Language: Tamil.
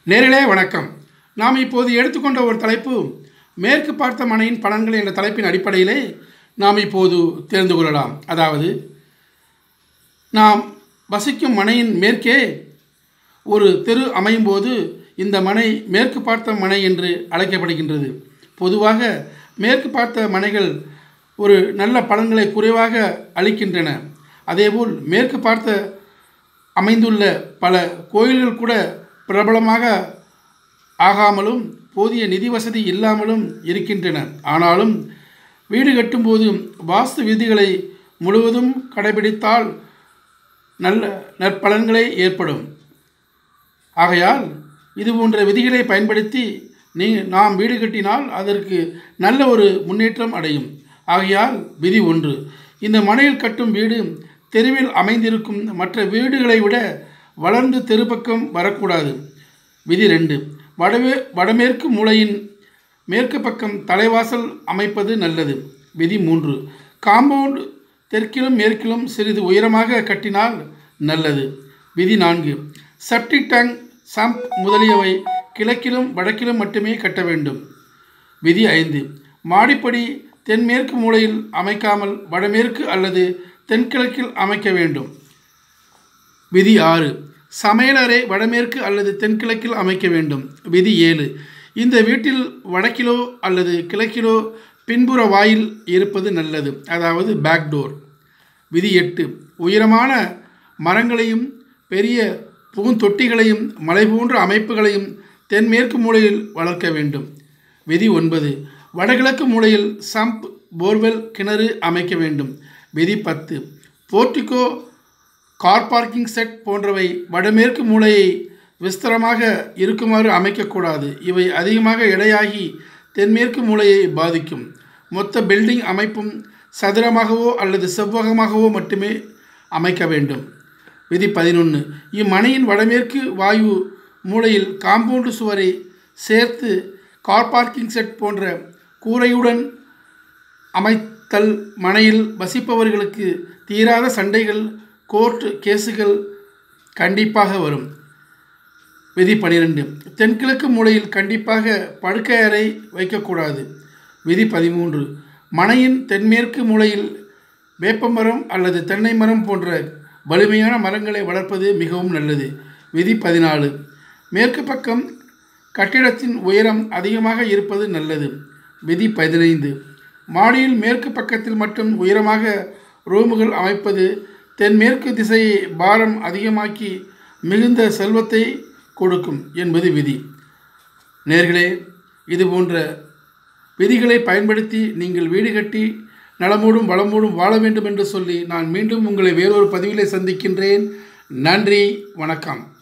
நேரிலே வணக்கம் நாம் இப்போது எடுத்துக்கொண்ட ஒரு தலைப்பு மேற்கு பார்த்த மனையின் பலன்கள் என்ற தலைப்பின் அடிப்படையிலே நாம் இப்போது தெரிந்து கொள்ளலாம் அதாவது நாம் வசிக்கும் மனையின் மேற்கே ஒரு தெரு அமையும் போது இந்த மனை மேற்கு பார்த்த மனை என்று அழைக்கப்படுகின்றது பொதுவாக மேற்கு பார்த்த மனைகள் ஒரு நல்ல பலன்களை குறைவாக அளிக்கின்றன அதேபோல் மேற்கு பார்த்த அமைந்துள்ள பல கோயில்கள் கூட பிரபலமாக ஆகாமலும் போதிய நிதி வசதி இல்லாமலும் இருக்கின்றன ஆனாலும் வீடு கட்டும்போது வாஸ்து விதிகளை முழுவதும் கடைபிடித்தால் நல்ல நற்பலன்களே ஏற்படும் ஆகையால் இது போன்ற விதிகளை பயன்படுத்தி நீ நாம் வீடு கட்டினால் அதற்கு நல்ல ஒரு முன்னேற்றம் அடையும் ஆகையால் விதி ஒன்று இந்த மனையில் கட்டும் வீடு தெருவில் அமைந்திருக்கும் மற்ற வீடுகளை விட வளர்ந்து தெருப்பக்கம் வரக்கூடாது விதி ரெண்டு வடவே வடமேற்கு மூலையின் மேற்கு பக்கம் தலைவாசல் அமைப்பது நல்லது விதி மூன்று காம்பவுண்ட் தெற்கிலும் மேற்கிலும் சிறிது உயரமாக கட்டினால் நல்லது விதி நான்கு செப்டிக் டேங்க் சம்ப் முதலியவை கிழக்கிலும் வடக்கிலும் மட்டுமே கட்ட வேண்டும் விதி ஐந்து மாடிப்படி தென்மேற்கு மூலையில் அமைக்காமல் வடமேற்கு அல்லது தென்கிழக்கில் அமைக்க வேண்டும் விதி ஆறு சமையலறை வடமேற்கு அல்லது தென்கிழக்கில் அமைக்க வேண்டும் விதி ஏழு இந்த வீட்டில் வடக்கிலோ அல்லது கிழக்கிலோ பின்புற வாயில் இருப்பது நல்லது அதாவது பேக் டோர் விதி எட்டு உயரமான மரங்களையும் பெரிய பூந்தொட்டிகளையும் மலை போன்ற அமைப்புகளையும் தென்மேற்கு மூலையில் வளர்க்க வேண்டும் விதி ஒன்பது வடகிழக்கு மூலையில் சம்ப் போர்வெல் கிணறு அமைக்க வேண்டும் விதி பத்து போர்ட்டிகோ கார் பார்க்கிங் செட் போன்றவை வடமேற்கு மூலையை விஸ்தரமாக இருக்குமாறு அமைக்கக்கூடாது இவை அதிகமாக எடையாகி தென்மேற்கு மூலையை பாதிக்கும் மொத்த பில்டிங் அமைப்பும் சதுரமாகவோ அல்லது செவ்வகமாகவோ மட்டுமே அமைக்க வேண்டும் விதி பதினொன்று இம்மனையின் வடமேற்கு வாயு மூலையில் காம்பவுண்டு சுவரை சேர்த்து கார் பார்க்கிங் செட் போன்ற கூரையுடன் அமைத்தல் மனையில் வசிப்பவர்களுக்கு தீராத சண்டைகள் கோர்ட் கேஸுகள் கண்டிப்பாக வரும் விதி பனிரெண்டு தென்கிழக்கு மூலையில் கண்டிப்பாக படுக்கை அறை வைக்கக்கூடாது விதி பதிமூன்று மனையின் தென்மேற்கு மூலையில் வேப்பமரம் அல்லது தென்னை மரம் போன்ற வலிமையான மரங்களை வளர்ப்பது மிகவும் நல்லது விதி பதினாலு மேற்கு பக்கம் கட்டிடத்தின் உயரம் அதிகமாக இருப்பது நல்லது விதி பதினைந்து மாடியில் மேற்கு பக்கத்தில் மட்டும் உயரமாக ரூமுகள் அமைப்பது தென்மேற்கு திசையை பாரம் அதிகமாக்கி மிகுந்த செல்வத்தை கொடுக்கும் என்பது விதி நேர்களே இது போன்ற விதிகளை பயன்படுத்தி நீங்கள் வீடு கட்டி நலமோடும் வளமோடும் வாழ வேண்டும் என்று சொல்லி நான் மீண்டும் உங்களை வேறொரு பதிவிலே சந்திக்கின்றேன் நன்றி வணக்கம்